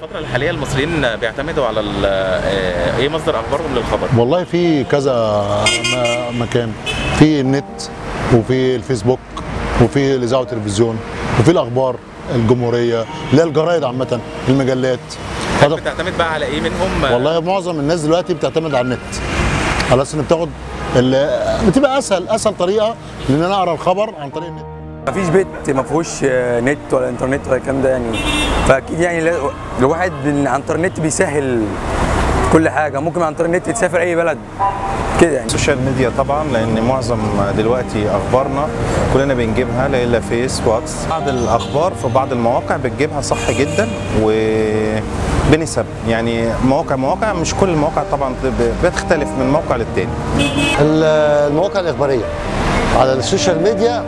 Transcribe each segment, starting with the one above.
الفترة الحالية المصريين بيعتمدوا على ال- آه، ايه مصدر اخبارهم للخبر؟ والله في كذا م- مكان في النت وفي الفيسبوك وفي الاذاعه والتلفزيون وفي الاخبار الجمهوريه اللي هي الجرايد عامه المجلات هذا بتعتمد بقى على ايه منهم؟ والله معظم الناس دلوقتي بتعتمد على النت على اساس ان بتاخد ال- بتبقى اسهل اسهل طريقه لان انا اقرا الخبر عن طريق النت مفيش بيت ما فيهوش آه، نت ولا انترنت ولا الكلام ده يعني فاكيد يعني لا- الواحد بال- عن طريق النت بيسهل كل حاجه ممكن عن طريق النت تسافر اي بلد كده يعني السوشيال ميديا طبعا لان معظم دلوقتي اخبارنا كلنا بنجيبها لا الا فيس واتس بعض الاخبار في بعض المواقع بتجيبها صح جدا وبنسب يعني مواقع مواقع مش كل المواقع طبعا ب- بتختلف من موقع للتاني المواقع الإخبارية على السوشيال ميديا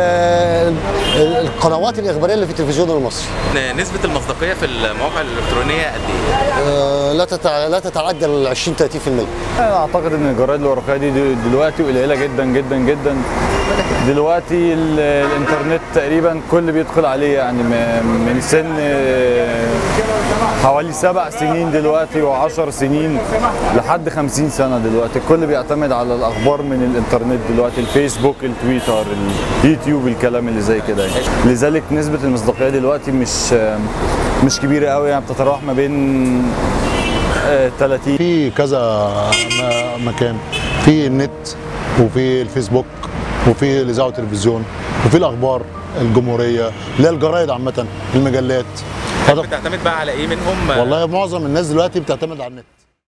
والقنوات الإخبارية اللي في التلفزيون المصري نسبة المصداقية في المواقع الإلكترونية قد ايه؟ آه، لا تتع... لا تتعدى ال 20 30% انا اعتقد ان الجرايد الورقيه دي دي دلوقتي قليله جدا جدا جدا دلوقتي ال- الانترنت تقريبا كل بيدخل عليه يعني م- من سن آه، حوالي سبع سنين دلوقتي وعشر سنين لحد خمسين سنة دلوقتي الكل بيعتمد على الأخبار من الإنترنت دلوقتي الفيسبوك التويتر اليوتيوب الكلام اللي زي كده يعني. لذلك نسبة المصداقية دلوقتي مش آه، مش كبيرة قوي يعني بتتراوح ما بين آه، 30 في كذا م- مكان في النت وفي الفيسبوك وفي الاذاعه والتلفزيون وفي الاخبار الجمهوريه اللي هي الجرايد عامه المجلات هذا بتعتمد بقى على ايه منهم؟ والله معظم الناس دلوقتي بتعتمد على النت